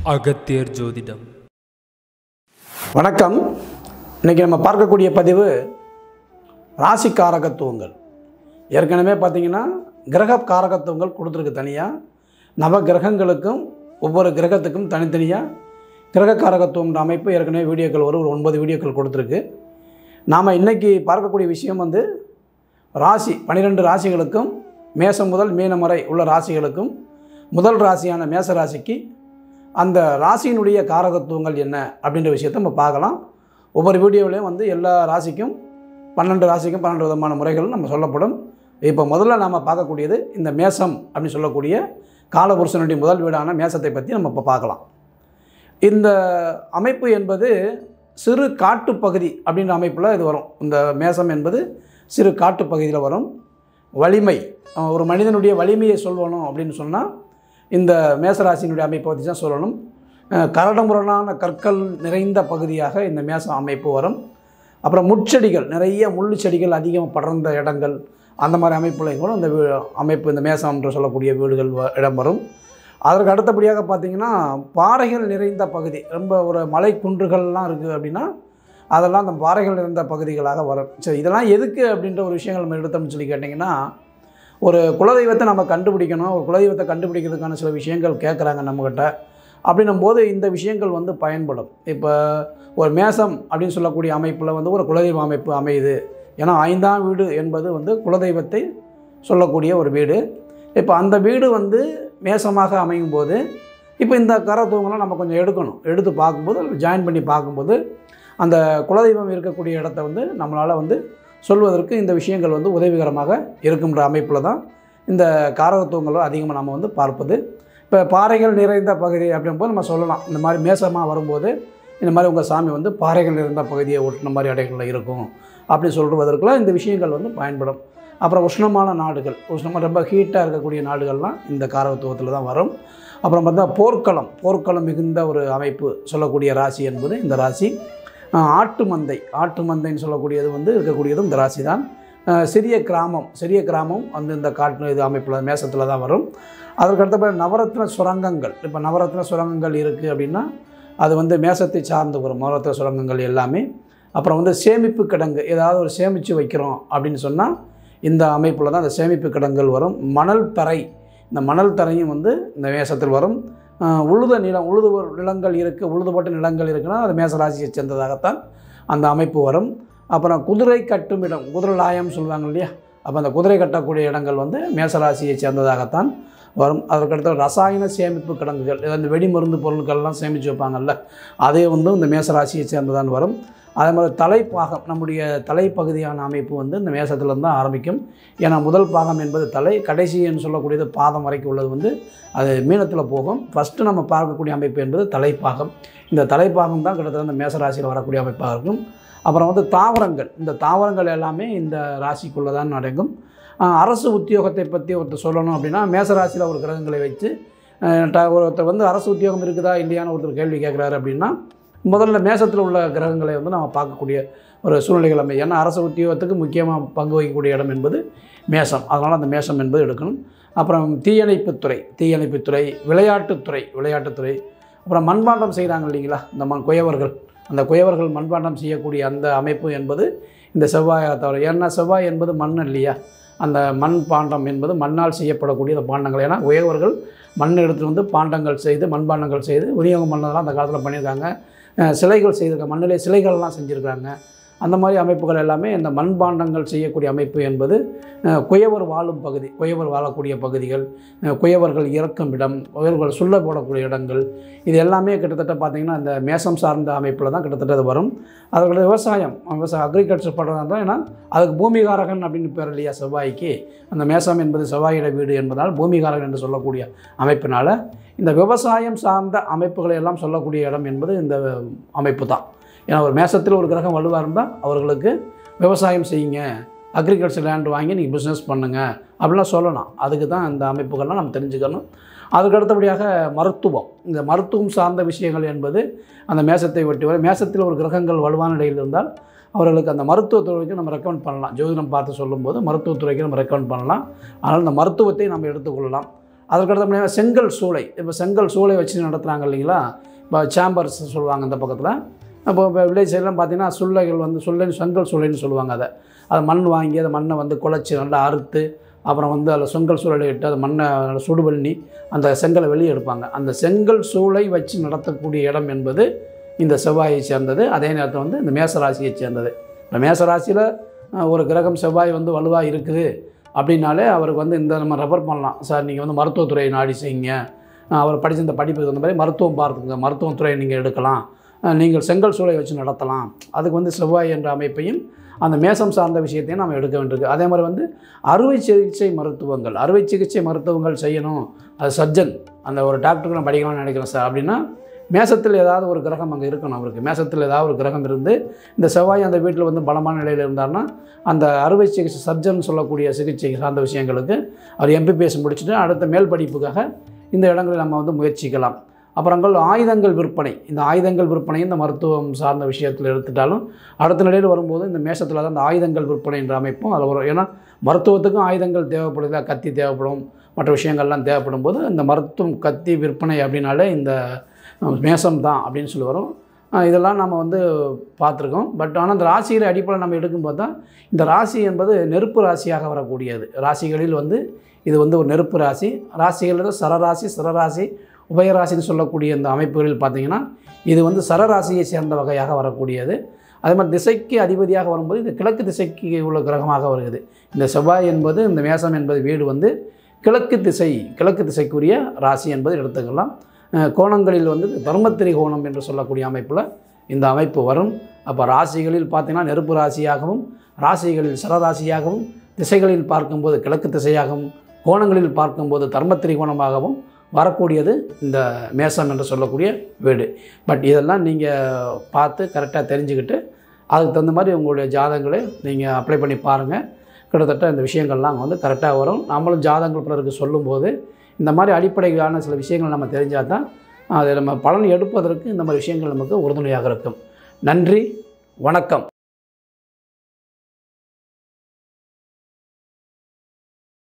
அகத்தியர் ஜோதிடம் வணக்கம் இன்றைக்கி நம்ம பார்க்கக்கூடிய பதிவு ராசி காரகத்துவங்கள் ஏற்கனவே பார்த்தீங்கன்னா கிரக காரகத்துவங்கள் கொடுத்துருக்கு தனியாக நவ கிரகங்களுக்கும் ஒவ்வொரு கிரகத்துக்கும் தனித்தனியாக கிரக காரகத்துவம்ன்ற அமைப்பு ஏற்கனவே வீடியோக்கள் ஒரு ஒரு ஒன்பது வீடியோக்கள் கொடுத்துருக்கு நாம் இன்றைக்கி பார்க்கக்கூடிய விஷயம் வந்து ராசி பன்னிரெண்டு ராசிகளுக்கும் மேசம் முதல் மீனம் வரை உள்ள ராசிகளுக்கும் முதல் ராசியான மேச ராசிக்கு அந்த ராசியினுடைய காரகத்துவங்கள் என்ன அப்படின்ற விஷயத்தை நம்ம பார்க்கலாம் ஒவ்வொரு வீடியோவிலையும் வந்து எல்லா ராசிக்கும் பன்னெண்டு ராசிக்கும் பன்னெண்டு விதமான முறைகள் நம்ம சொல்லப்படும் இப்போ முதல்ல நாம் பார்க்கக்கூடியது இந்த மேசம் அப்படின்னு சொல்லக்கூடிய காலபுருஷனுடைய முதல் வீடான மேசத்தை பற்றி நம்ம இப்போ பார்க்கலாம் இந்த அமைப்பு என்பது சிறு காட்டுப்பகுதி அப்படின்ற அமைப்பில் இது வரும் இந்த மேசம் என்பது சிறு காட்டுப்பகுதியில் வரும் வலிமை அஹ் ஒரு மனிதனுடைய வலிமையை சொல்லணும் அப்படின்னு சொன்னால் இந்த மேசராசியினுடைய அமைப்பை பற்றி தான் சொல்லணும் அஹ் கரடுமுரடான கற்கள் நிறைந்த பகுதியாக இந்த மேச அமைப்பு வரும் அப்புறம் முட்செடிகள் நிறைய முள்ளு செடிகள் அதிகம் படர்ந்த இடங்கள் அந்த மாதிரி அமைப்புலையும் கூட இந்த வீ- அமைப்பு இந்த மேசம் என்று சொல்லக்கூடிய வீடுகள் வ- இடம் வரும் அதற்கு அடுத்தபடியாக பார்த்தீங்கன்னா பாறைகள் நிறைந்த பகுதி ரொம்ப ஒரு மலை குன்றுகள்லாம் இருக்குது அப்படின்னா அதெல்லாம் அந்த பாறைகள் நிறைந்த பகுதிகளாக வரும் சரி இதெல்லாம் எதுக்கு அப்படின்ற ஒரு விஷயங்கள் நம்ம எடுத்தோம்னு சொல்லி கேட்டிங்கன்னா ஒரு குலதெய்வத்தை நம்ம கண்டுபிடிக்கணும் ஒரு குலதெய்வத்தை கண்டுபிடிக்கிறதுக்கான சில விஷயங்கள் கேட்குறாங்க நம்மக்கிட்ட அப்படின்னும் போது இந்த விஷயங்கள் வந்து பயன்படும் இப்போ ஒரு மேசம் அப்படின்னு சொல்லக்கூடிய அமைப்பில் வந்து ஒரு குலதெய்வ அமைப்பு அமையுது ஏன்னா ஐந்தாம் வீடு என்பது வந்து குலதெய்வத்தை சொல்லக்கூடிய ஒரு வீடு இப்போ அந்த வீடு வந்து மேசமாக அமையும் போது இப்போ இந்த கரத்துவங்களாம் நம்ம கொஞ்சம் எடுக்கணும் எடுத்து பார்க்கும்போது ஜாயின் பண்ணி பார்க்கும்போது அந்த குலதெய்வம் இருக்கக்கூடிய இடத்த வந்து நம்மளால் வந்து சொல்வதற்கு இந்த விஷயங்கள் வந்து உதவிகரமாக இருக்குன்ற அமைப்பில் தான் இந்த காரகத்துவங்களும் அதிகமாக நம்ம வந்து பார்ப்பது இப்போ பாறைகள் நிறைந்த பகுதி அப்படிங்கும்போது நம்ம சொல்லலாம் இந்த மாதிரி மேசமாக வரும்போது இந்த மாதிரி உங்கள் சாமி வந்து பாறைகள் நிறைந்த பகுதியை ஒட்டின மாதிரி இடைகளில் இருக்கும் அப்படி சொல்வதற்குலாம் இந்த விஷயங்கள் வந்து பயன்படும் அப்புறம் உஷ்ணமான நாடுகள் உஷ்ணமாக ரொம்ப ஹீட்டாக இருக்கக்கூடிய நாடுகள்லாம் இந்த காரகத்துவத்தில் தான் வரும் அப்புறம் பார்த்தா போர்க்களம் போர்க்களம் மிகுந்த ஒரு அமைப்பு சொல்லக்கூடிய ராசி என்பது இந்த ராசி ஆஹ் ஆட்டு மந்தை ஆட்டு மந்தைன்னு சொல்லக்கூடியது வந்து இருக்கக்கூடியதும் இந்த ராசி தான் ஆஹ் சிறிய கிராமம் சிறிய கிராமம் வந்து இந்த காட்டு இது அமைப்பில் மேசத்தில் தான் வரும் அதற்கு அடுத்தபடி நவரத்ன சுரங்கங்கள் இப்போ நவரத்ன சுரங்கங்கள் இருக்குது அப்படின்னா அது வந்து மேசத்தை சார்ந்து வரும் நவரத்ன சுரங்கங்கள் எல்லாமே அப்புறம் வந்து சேமிப்பு கிடங்கு ஏதாவது ஒரு சேமித்து வைக்கிறோம் அப்படின்னு சொன்னால் இந்த அமைப்பில் தான் அந்த சேமிப்பு கிடங்குகள் வரும் மணல் தரை இந்த மணல் தரையும் வந்து இந்த மேசத்தில் வரும் ஆஹ் உழுத நிலம் உழுது நிலங்கள் இருக்குது உழுதுபட்ட நிலங்கள் இருக்குன்னா அது மேசராசியை சேர்ந்ததாகத்தான் அந்த அமைப்பு வரும் அப்புறம் குதிரை கட்டும் இடம் குதிரை லாயம் சொல்லுவாங்க இல்லையா அப்போ அந்த குதிரை கட்டக்கூடிய இடங்கள் வந்து மேசராசியை சேர்ந்ததாகத்தான் வரும் அதற்கடுத்து ரசாயன சேமிப்பு கிடங்குகள் இந்த வெடிமருந்து பொருட்கள்லாம் சேமித்து வைப்பாங்கல்ல அதே வந்து இந்த மேசராசியை சேர்ந்ததான் வரும் அதே மாதிரி தலைப்பாகம் நம்முடைய தலைப்பகுதியான அமைப்பு வந்து இந்த மேசத்துல இருந்து தான் ஆரம்பிக்கும் ஏன்னா முதல் பாகம் என்பது தலை கடைசி என்று சொல்லக்கூடியது பாதம் வரைக்கும் உள்ளது வந்து அது மீனத்தில் போகும் ஃபஸ்ட்டு நம்ம பார்க்கக்கூடிய அமைப்பு என்பது தலைப்பாகம் இந்த தலைப்பாகம் தான் கிட்டத்தட்ட இந்த மேசராசியில் வரக்கூடிய அமைப்பாக இருக்கும் அப்புறம் வந்து தாவரங்கள் இந்த தாவரங்கள் எல்லாமே இந்த ராசிக்குள்ளே தான் அடங்கும் ஆஹ் அரசு உத்தியோகத்தை பற்றி ஒருத்தர் சொல்லணும் அப்படின்னா மேசராசியில் ஒரு கிரகங்களை வச்சு ஆஹ் ட- ஒருத்தர் வந்து அரசு உத்தியோகம் இருக்குதா இல்லையான்னு ஒருத்தர் கேள்வி கேட்குறாரு அப்படின்னா முதல்ல மேசத்தில் உள்ள கிரகங்களை வந்து நம்ம பார்க்கக்கூடிய ஒரு சூழ்நிலைகள் அமையும் ஏன்னா அரசு உத்தியோகத்துக்கு முக்கியமாக பங்கு வகிக்கக்கூடிய இடம் என்பது மேசம் அதனால் அந்த மேசம் என்பது எடுக்கணும் அப்புறம் தீயணைப்புத்துறை தீயணைப்புத்துறை விளையாட்டுத்துறை விளையாட்டுத்துறை அப்புறம் மண்பாண்டம் செய்கிறாங்க இல்லைங்களா இந்த மண் குயவர்கள் அந்த குயவர்கள் மண்பாண்டம் செய்யக்கூடிய அந்த அமைப்பு என்பது இந்த செவ்வாயை தவிர ஏன்னா செவ்வாய் என்பது மண் இல்லையா அந்த மண் பாண்டம் என்பது மண்ணால் செய்யப்படக்கூடிய அந்த பாண்டங்கள் ஏன்னா உயவர்கள் மண் எடுத்துகிட்டு வந்து பாண்டங்கள் செய்து மண்பாண்டங்கள் செய்து விநியோகம் பண்ணதெல்லாம் அந்த காலத்தில் பண்ணியிருக்காங்க அஹ் சிலைகள் செய்திருக்காங்க மண்ணிலே சிலைகள்லாம் செஞ்சுருக்காங்க அந்த மாதிரி அமைப்புகள் எல்லாமே இந்த மண்பாண்டங்கள் செய்யக்கூடிய அமைப்பு என்பது அஹ், குயவர் வாழும் பகுதி குயவர் வாழக்கூடிய பகுதிகள் அஹ், குயவர்கள் இறக்கும் இடம் குயவர்கள் சுள்ள போடக்கூடிய இடங்கள் இது எல்லாமே கிட்டத்தட்ட பார்த்திங்கன்னா இந்த மேசம் சார்ந்த அமைப்பில் தான் கிட்டத்தட்ட அது வரும் அதோட விவசாயம் விவசாயம் அக்ரிகல்ச்சர் பண்ணுறதா இருந்தால் ஏன்னா அதுக்கு பூமிகாரகன் அப்படின்னு பேர் இல்லையா செவ்வாய்க்கு அந்த மேசம் என்பது செவ்வாயிட வீடு என்பதால் பூமிகாரகன் என்று சொல்லக்கூடிய அமைப்பினால் இந்த விவசாயம் சார்ந்த அமைப்புகளை எல்லாம் சொல்லக்கூடிய இடம் என்பது இந்த அமைப்பு தான் ஏன்னா ஒரு மேசத்தில் ஒரு கிரகம் வலுவாக இருந்தால் அவர்களுக்கு விவசாயம் செய்யுங்க அக்ரிகல்ச்சர் லேண்ட் வாங்கி நீங்கள் பிஸ்னஸ் பண்ணுங்கள் அப்படிலாம் சொல்லலாம் அதுக்கு தான் இந்த அமைப்புகள்லாம் நம்ம தெரிஞ்சுக்கணும் அதுக்கு அடுத்தபடியாக மருத்துவம் இந்த மருத்துவம் சார்ந்த விஷயங்கள் என்பது அந்த மேசத்தை ஒட்டி வர மேசத்தில் ஒரு கிரகங்கள் வலுவான நிலையில் இருந்தால் அவர்களுக்கு அந்த மருத்துவத்துறைக்கு நம்ம ரெக்கமெண்ட் பண்ணலாம் ஜோதிடம் பார்த்து சொல்லும்போது மருத்துவத்துறைக்கு நம்ம ரெக்கமெண்ட் பண்ணலாம் அதனால் இந்த மருத்துவத்தை நம்ம எடுத்துக்கொள்ளலாம் அதற்கடுத்த முன்னாடி செங்கல் சூளை இப்போ செங்கல் சூளை வச்சு நடத்துகிறாங்க இல்லைங்களா இப்போ சேம்பர்ஸ் சொல்லுவாங்க இந்த பக்கத்தில் இப்போ இப்போ வில்லேஜ் சைட்லாம் பார்த்தீங்கன்னா சுள்ளைகள் வந்து சுள்ளைன்னு செங்கல் சூளைன்னு சொல்லுவாங்க அதை அதை மண் வாங்கி அதை மண்ணை வந்து குழச்சி நல்லா அறுத்து அப்புறம் வந்து அதில் செங்கல் சூளை இட்டு அதை மண்ணை நல்லா சுடு பண்ணி அந்த செங்கலை வெளியே எடுப்பாங்க அந்த செங்கல் சூளை வச்சு நடத்தக்கூடிய இடம் என்பது இந்த செவ்வாயை சேர்ந்தது அதே நேரத்தில் வந்து இந்த மேசராசியை சேர்ந்தது இந்த மேசராசியில் ஒரு கிரகம் செவ்வாய் வந்து வலுவாக இருக்குது அப்படின்னாலே அவருக்கு வந்து இந்த நம்ம ரெஃபர் பண்ணலாம் சார் நீங்கள் வந்து மருத்துவத்துறை நாடி செய்யுங்க அஹ் அவர் படித்த இந்த படிப்புக்கு தகுந்த மாதிரி மருத்துவம் பார்த்துங்க மருத்துவத்துறை நீங்கள் எடுக்கலாம் அஹ் நீங்கள் செங்கல் சூளை வச்சு நடத்தலாம் அதுக்கு வந்து செவ்வாய் என்ற அமைப்பையும் அந்த மேசம் சார்ந்த விஷயத்தையும் நம்ம எடுக்க வேண்டியிருக்கு அதே மாதிரி வந்து அறுவை சிகிச்சை மருத்துவங்கள் அறுவை சிகிச்சை மருத்துவங்கள் செய்யணும் அது சர்ஜன் அந்த ஒரு டாக்டருக்கு நான் படிக்கலாம்னு நினைக்கிறேன் சார் அப்படின்னா மேசத்தில் ஏதாவது ஒரு கிரகம் அங்கே இருக்கணும் அவருக்கு மேசத்தில் ஏதாவது ஒரு கிரகம் இருந்து இந்த செவ்வாய் அந்த வீட்டில் வந்து பலமான நிலையில் இருந்தார்னா அந்த அறுவை சிகிச்சை சர்ஜன் சொல்லக்கூடிய சிகிச்சை சார்ந்த விஷயங்களுக்கு அவர் எம்பிபிஎஸ் முடிச்சுட்டு அடுத்த மேல் படிப்புக்காக இந்த இடங்களில் நம்ம வந்து முயற்சிக்கலாம் அப்புறங்கள் ஆயுதங்கள் விற்பனை இந்த ஆயுதங்கள் விற்பனை இந்த மருத்துவம் சார்ந்த விஷயத்தில் எடுத்துட்டாலும் அடுத்த நிலையில் வரும்போது இந்த மேஷத்தில் தான் இந்த ஆயுதங்கள் விற்பனை என்ற அமைப்பும் அதில் வரும் ஏன்னா மருத்துவத்துக்கும் ஆயுதங்கள் தேவைப்படுது கத்தி தேவைப்படும் மற்ற விஷயங்கள்லாம் தேவைப்படும் போது இந்த மருத்துவம் கத்தி விற்பனை அப்படின்னாலே இந்த மேசம் தான் அப்படின்னு சொல்லி வரும் அஹ் இதெல்லாம் நம்ம வந்து பார்த்துருக்கோம் பட் ஆனால் இந்த ராசிகளை அடிப்படையில் நம்ம எடுக்கும்போது தான் இந்த ராசி என்பது நெருப்பு ராசியாக வரக்கூடியது ராசிகளில் வந்து இது வந்து ஒரு நெருப்பு ராசி ராசிகளில் சரராசி சிரராசி உபயராசின்னு சொல்லக்கூடிய இந்த அமைப்புகளில் பார்த்தீங்கன்னா இது வந்து சரராசியை சேர்ந்த வகையாக வரக்கூடியது அதே மாதிரி திசைக்கு அதிபதியாக வரும்போது இது கிழக்கு திசைக்கு உள்ள கிரகமாக வருகிறது இந்த செவ்வாய் என்பது இந்த மேசம் என்பது வீடு வந்து கிழக்கு திசை கிழக்கு திசைக்குரிய ராசி என்பதை எடுத்துக்கலாம் அஹ் கோணங்களில் வந்து தர்மத்திரி கோணம் என்று சொல்லக்கூடிய அமைப்பில் இந்த அமைப்பு வரும் அப்போ ராசிகளில் பார்த்தீங்கன்னா நெருப்பு ராசியாகவும் ராசிகளில் சரராசியாகவும் திசைகளில் பார்க்கும்போது கிழக்கு திசையாகவும் கோணங்களில் பார்க்கும்போது தர்மத்திரி கோணமாகவும் வரக்கூடியது இந்த மேசம் என்று சொல்லக்கூடிய வீடு பட் இதெல்லாம் நீங்கள் பார்த்து கரெக்டாக தெரிஞ்சுக்கிட்டு அதுக்கு தகுந்த மாதிரி உங்களுடைய ஜாதகங்களை நீங்கள் அப்ளை பண்ணி பாருங்கள் கிட்டத்தட்ட இந்த விஷயங்கள்லாம் அங்கே வந்து கரெக்டாக வரும் நம்மளும் ஜாதகங்கள் பிறருக்கு சொல்லும்போது இந்த மாதிரி அடிப்படையிலான சில விஷயங்கள் நம்ம தெரிஞ்சால் தான் அதை நம்ம பலன் எடுப்பதற்கு இந்த மாதிரி விஷயங்கள் நமக்கு உறுதுணையாக இருக்கும் நன்றி வணக்கம்